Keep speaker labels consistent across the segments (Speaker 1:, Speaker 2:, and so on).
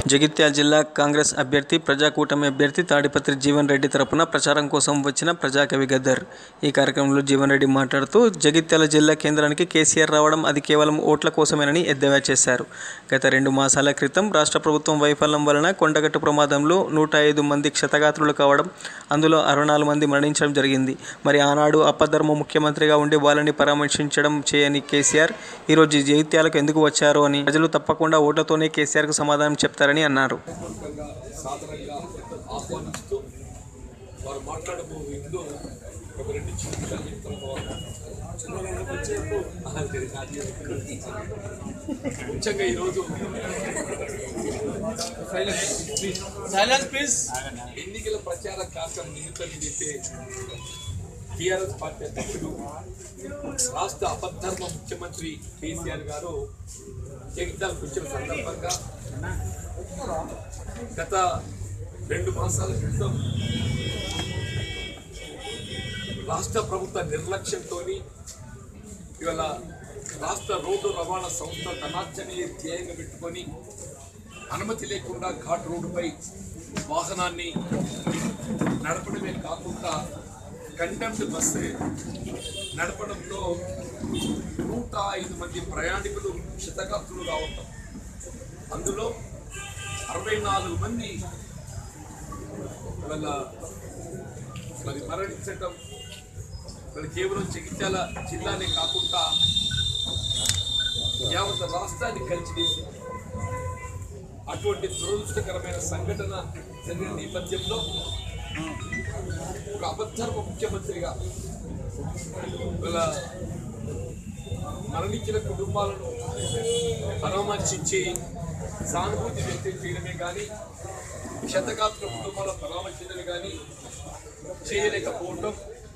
Speaker 1: జగిత్యాల జిల్లా కాంగ్రెస్ అభ్యర్థి ప్రజాకూటమి అభ్యర్థి తాడిపత్రి జీవన్ రెడ్డి తరపున ప్రచారం కోసం వచ్చిన ప్రజాకవి గద్దర్ ఈ కార్యక్రమంలో జీవన్ రెడ్డి మాట్లాడుతూ జగిత్యాల జిల్లా కేంద్రానికి కేసీఆర్ రావడం అది కేవలం ఓట్ల కోసమేనని ఎద్దేవా చేశారు గత రెండు మాసాల క్రితం రాష్ట్ర ప్రభుత్వం వైఫల్యం వలన కొండగట్టు ప్రమాదంలో నూట ఐదు మంది క్షతగాత్రులు కావడం అందులో అరవై నాలుగు మంది మరణించడం జరిగింది మరి ఆనాడు అప్పధర్మ ముఖ్యమంత్రిగా ఉండి వాళ్ళని పరామర్శించడం చేయని కేసీఆర్ ఈరోజు జగిత్యాలకు ఎందుకు వచ్చారు అని ప్రజలు తప్పకుండా ఓట్లతోనే కేసీఆర్కు సమాధానం చెప్తారని అన్నారు
Speaker 2: పూర్వకంగా సాధారణంగా ఆహ్వానిస్తూ వారు మాట్లాడబో ఇందులో ఒక రెండు చిన్న విషయాలు చెప్తాను చిన్నగా వచ్చేపు ముఖ్యంగా ఈరోజు
Speaker 3: సైలెన్స్ ప్లీజ్
Speaker 2: ఎన్నికల ప్రచార కార్యక్రమం నిమిత్తం ఇదైతే టీఆర్ఎస్ పార్టీ అధ్యక్షుడు రాష్ట్ర అపద్ధర్మ ముఖ్యమంత్రి కేసీఆర్ గారు జగిత్యాలకు వచ్చిన సందర్భంగా గత రెండు మాసాల క్రితం రాష్ట్ర ప్రభుత్వ నిర్లక్ష్యంతో ఇవాళ రాష్ట్ర రోడ్డు రవాణా సంస్థ ధనార్జనీయ ధ్యేయంగా పెట్టుకొని అనుమతి లేకుండా ఘాట్ రోడ్డుపై వాహనాన్ని నడపడమే కాకుండా కంటెంప్ట్ బస్సు నడపడంలో నూట ఐదు మంది ప్రయాణికులు క్షతగాత్రులు రావటం అందులో అరవై నాలుగు మంది వాళ్ళ మరి మరణించటం మరి కేవలం జగిత్యాల జిల్లానే కాకుండా యావత్ రాష్ట్రాన్ని కలిసివేసి అటువంటి దురదృష్టకరమైన సంఘటన జరిగిన నేపథ్యంలో ఒక అబద్ధర్మ ముఖ్యమంత్రిగా వీళ్ళ మరణించిన కుటుంబాలను పరామర్శించి సానుభూతి వ్యక్తం చేయడమే కానీ క్షతగాత్ర కుటుంబాల పరామర్శించడమే కానీ చేయలేకపోవడం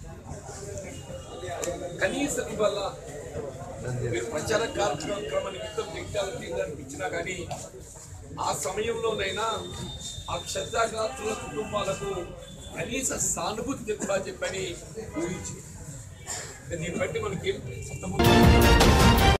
Speaker 2: కనీసం వల్ల మీరు ప్రచార కార్యక్రమ నిమిత్తం జగిత్యాల కేంద్రానికి ఇచ్చినా కానీ ఆ సమయంలోనైనా ఆ క్షతాగాత్రుల కుటుంబాలకు కనీస సానుభూతి చెప్తా చెప్పని ఊహించి దీన్ని బట్టి మనకి అర్థమవుతుంది